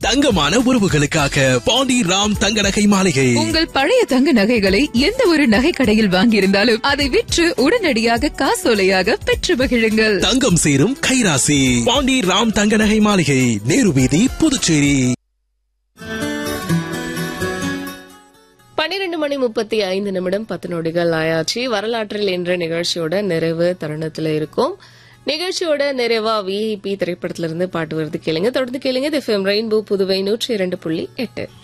தங்கமான உறவுகளுக்காக பாண்டி ராம் தங்க நகை மாளிகை உங்கள் பழைய தங்க நகைகளை எந்த ஒரு நகை கடையில் வாங்கியிருந்தாலும் அதை விற்று உடனடியாக காசோலையாக பெற்று மகிழுங்கள் தங்கம் சேரும் கைராசி பாண்டி ராம் தங்க நகை மாளிகை நேரு வீதி புதுச்சேரி பன்னிரண்டு மணி முப்பத்தி ஐந்து நிமிடம் பத்து நொடிகள் ஆயாச்சு வரலாற்றில் என்ற நிகழ்ச்சியோட நிறைவு தருணத்துல இருக்கும் நிகழ்ச்சியோட நிறைவா விஐபி திரைப்படத்துல இருந்து பாட்டு வருது கேளுங்க தொடர்ந்து கேளுங்க இது ரெயின்போ புதுவை நூற்றி இரண்டு புள்ளி எட்டு